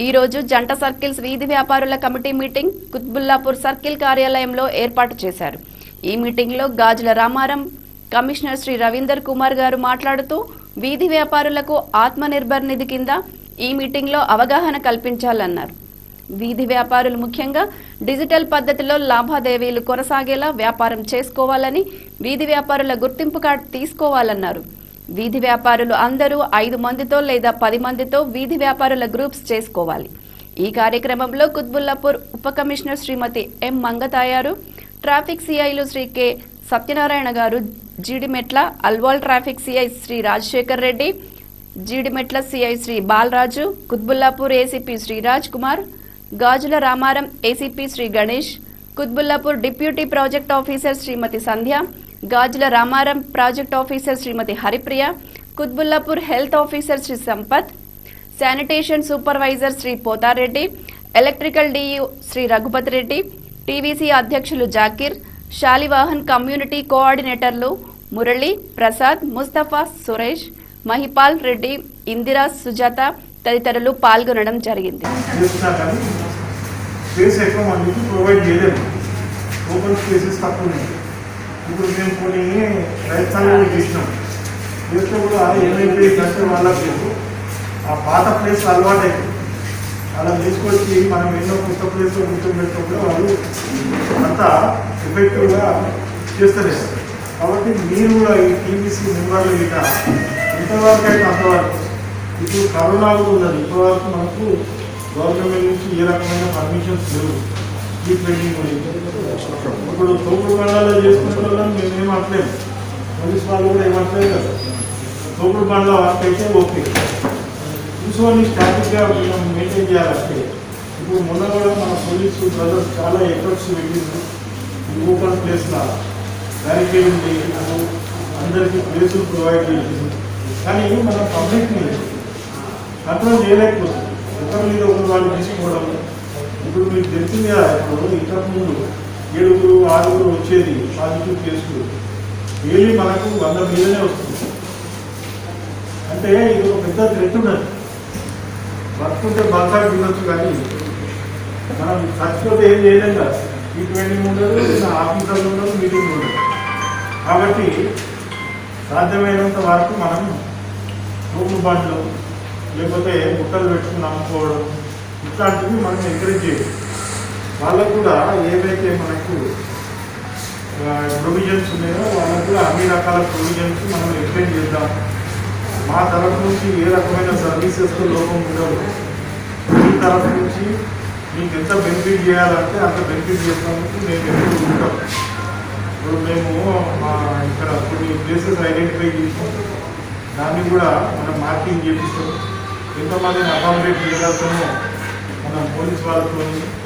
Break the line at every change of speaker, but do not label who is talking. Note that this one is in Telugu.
ఈ రోజు జంట సర్కిల్స్ వీధి వ్యాపారుల కమిటీ మీటింగ్ కుత్బుల్లాపూర్ సర్కిల్ కార్యాలయంలో ఏర్పాటు చేశారు ఈ మీటింగ్లో గాజుల రామారం కమిషనర్ శ్రీ రవీందర్ కుమార్ గారు మాట్లాడుతూ వీధి వ్యాపారులకు ఆత్మనిర్భర్ నిధి కింద ఈ మీటింగ్లో అవగాహన కల్పించాలన్నారు వీధి వ్యాపారులు ముఖ్యంగా డిజిటల్ పద్ధతిలో లావాదేవీలు కొనసాగేలా వ్యాపారం చేసుకోవాలని వీధి వ్యాపారుల గుర్తింపు కార్డు తీసుకోవాలన్నారు వీధి వ్యాపారులు అందరూ ఐదు మందితో లేదా పది మందితో వీధి వ్యాపారుల గ్రూప్స్ చేసుకోవాలి ఈ కార్యక్రమంలో కుత్బుల్లాపూర్ ఉప commissioner Shrimati M Mangatayaru traffic సిఐలు Shri K Satyanarayana garu Jeedimetla Alwal traffic CI Shri Rajasekhar Reddy Jeedimetla CI Shri Balaraju Quthbullapur ACP Shri Raj Kumar Gajula Ramaram ACP Shri Ganesh Quthbullapur deputy project officer Shrimati Sandhya Gajula Ramaram project officer Shrimati Haripriya Quthbullapur health officer Shri Sampath sanitation supervisor Shri Pothareddy electrical DU Shri Raghupathi Reddy TVC అధ్యక్షులు జాకీర్ శాలివాహన్ కమ్యూనిటీ కోఆర్డినేటర్లు మురళి ప్రసాద్ ముస్తఫా సురేష్ మహిపాల్ రెడ్డి ఇందిరా సుజాత తదితరులు పాల్గొనడం జరిగింది
చేస్తున్నా కానీ స్పేస్ ఎక్కువ మందికి ప్రొవైడ్ చేయలేము ఓపెన్ స్పేసెస్ తక్కువ ఉన్నాయి ఇప్పుడు మేము కొన్ని ప్రయత్నాలు చేసినాం చేస్తే కూడా ఏమైతే అంటే వాళ్ళకి ఆ పాత ప్లేస్ అలవాటు అయిపోయింది అలా తీసుకొచ్చి మనం ఎన్నో కొత్త ప్లేస్లో కూర్చోబెట్టడం కూడా వాళ్ళు అంతా ఎఫెక్టివ్గా చేస్తలేదు కాబట్టి మీరు కూడా ఈ టీవీసీ మెంబర్లు గిట ఎంతవరకు అయితే అంతవరకు ఇప్పుడు కరోనా కూడా ఉన్నది ఇప్పటివరకు మనకు గవర్నమెంట్ నుంచి ఏ రకమైన పర్మిషన్స్ లేవు ఈ ట్రైనింగ్ గురించి ఇప్పుడు తోపుడు బండాలో చేసుకునే వాళ్ళని మేము ఏమట్లేదు పోలీస్ వాళ్ళు కూడా ఏమట్లేదు కదా తోపుడు బండ్ల వర్క్ అయితే ఓకే కూర్చొని స్టాటిక్గా మనం మెయింటైన్ చేయాలంటే ఇప్పుడు మొన్న కూడా మన పోలీసు బ్రదర్స్ చాలా ఎఫర్ట్స్ పెట్టింది ఈ ఓపెన్ ప్లేస్లో బ్యారికేడింగ్ చేయించాము అందరికీ ప్లేసులు ప్రొవైడ్ చేసింది కానీ మన పబ్లిక్ని కంట్రోల్ చేయలేకపోతుంది ఒకరి మీద ఒకరు వాళ్ళు తీసుకోవడం ఇప్పుడు మీకు తెలిసింది కదా ఇప్పుడు ఇంతకుముందు ఏడుగురు ఆరుగురు వచ్చేది పాజిటివ్ కేసులు డైలీ మనకు వంద మీదనే వస్తుంది అంటే ఇది ఒక పెద్ద థ్రెట్ ఉన్నది బతుకుంటే బంగారు తినొచ్చు కానీ మనం చచ్చిపోతే ఏం చేయలేం కదా ఈ ట్రైనింగ్ ఉండదు నా ఆఫీసర్లు ఉండదు మీటింగ్ ఉండదు కాబట్టి సాధ్యమైనంత వరకు మనం రూపు బండ్లు లేకపోతే బుట్టలు పెట్టుకుని అమ్ముకోవడం ఇట్లాంటివి మనం ఎంకరేజ్ చేయాలి వాళ్ళకు కూడా ఏవైతే మనకు ప్రొవిజన్స్ ఉన్నాయో వాళ్ళకు కూడా అన్ని రకాల ప్రొవిజన్స్ మనం ఎక్స్ప్లెయిన్ చేద్దాం మా తరఫు నుంచి ఏ రకమైన సర్వీసెస్తో లోపం ఉండదు మీ తరఫు నుంచి మీకు ఎంత బెనిఫిట్ చేయాలంటే అంత బెనిఫిట్ చేసినందుకు మేము ఎప్పుడు ఉంటాం ఇప్పుడు మేము మా ఇక్కడ కొన్ని ప్లేసెస్ ఐడెంటిఫై చేసాం దాన్ని కూడా మనం మార్కింగ్ చేపిస్తాం ఎంతమందిని అకామిడేట్ చేయాల్సిన మనం పోలీస్ వాళ్ళతో